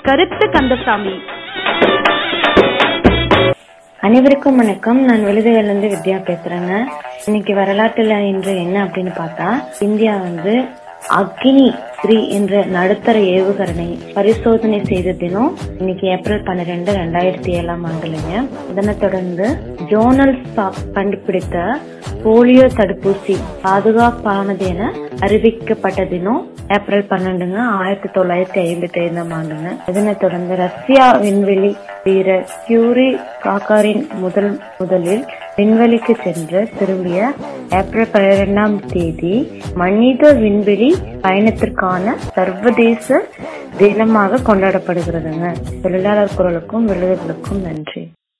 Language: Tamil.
கருத்து கந்தசாமி அனைவருக்கும் வணக்கம் நான் விழுதுகளிலிருந்து வித்யா பேசுறேங்க இன்னைக்கு வரலாற்றுல இன்று என்ன அப்படின்னு பார்த்தா இந்தியா வந்து அக்னி த்ரீ என்ற நடுத்தர ஏவுகணை பரிசோதனை செய்த தினம் இன்னைக்கு ஏப்ரல் பன்னிரெண்டு ரெண்டாயிரத்தி ஏழாம் ஆண்டுலங்க இதனை தொடர்ந்து ஜோனல் சாப் கண்டுபிடித்த போலியோ தடுப்பூசி பாதுகாப்பானது என அறிவிக்கப்பட்ட தினம் ஏப்ரல் பன்னெண்டுங்க ஆயிரத்தி தொள்ளாயிரத்தி ஐம்பத்தி ஐந்தாம் ஆண்டுங்க இதனை தொடர்ந்து ரஷ்யா விண்வெளி வீரர் கியூரி காக்காரின் முதல் முதலில் விண்வெளிக்கு சென்று திரும்பிய ஏப்ரல் பன்னிரெண்டாம் தேதி மனித விண்வெளி பயணத்திற்கான சர்வதேச தினமாக கொண்டாடப்படுகிறதுங்க தொழிலாளர் குரலுக்கும் விருதுகளுக்கும் நன்றி